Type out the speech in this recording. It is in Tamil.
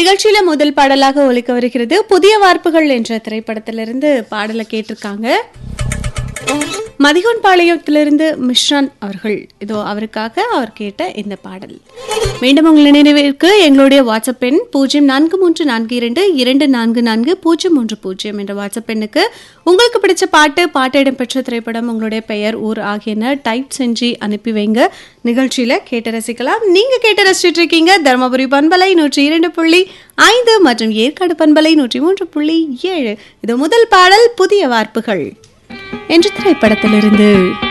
நிகழ்ச்சியில முதல் பாடலாக ஒலிக்க வருகிறது புதிய வார்ப்புகள் என்ற திரைப்படத்திலிருந்து பாடலை கேட்டிருக்காங்க மதிகோன்பாளையத்திலிருந்து மிஷ்ரான் அவர்கள் இதோ அவருக்காக அவர் கேட்ட இந்த பாடல் மீண்டும் உங்கள் நினைவிற்கு எங்களுடைய வாட்ஸ்அப் எண் பூஜ்ஜியம் நான்கு மூன்று நான்கு இரண்டு இரண்டு நான்கு நான்கு பூஜ்ஜியம் மூன்று பூஜ்ஜியம் என்ற வாட்ஸ்அப் எண்ணுக்கு உங்களுக்கு பிடிச்ச பாட்டு பாட்டு இடம்பெற்ற திரைப்படம் உங்களுடைய பெயர் ஊர் ஆகியன டைப் செஞ்சு அனுப்பி வைங்க நிகழ்ச்சியில கேட்டு ரசிக்கலாம் நீங்க கேட்டு ரசிச்சுட்டு இருக்கீங்க தருமபுரி பண்பலை நூற்றி இரண்டு புள்ளி ஐந்து மற்றும் ஏற்காடு பண்பலை நூற்றி மூன்று புள்ளி ஏழு இது முதல் பாடல் புதிய வார்ப்புகள் என்ற திரைப்படத்திலிருந்து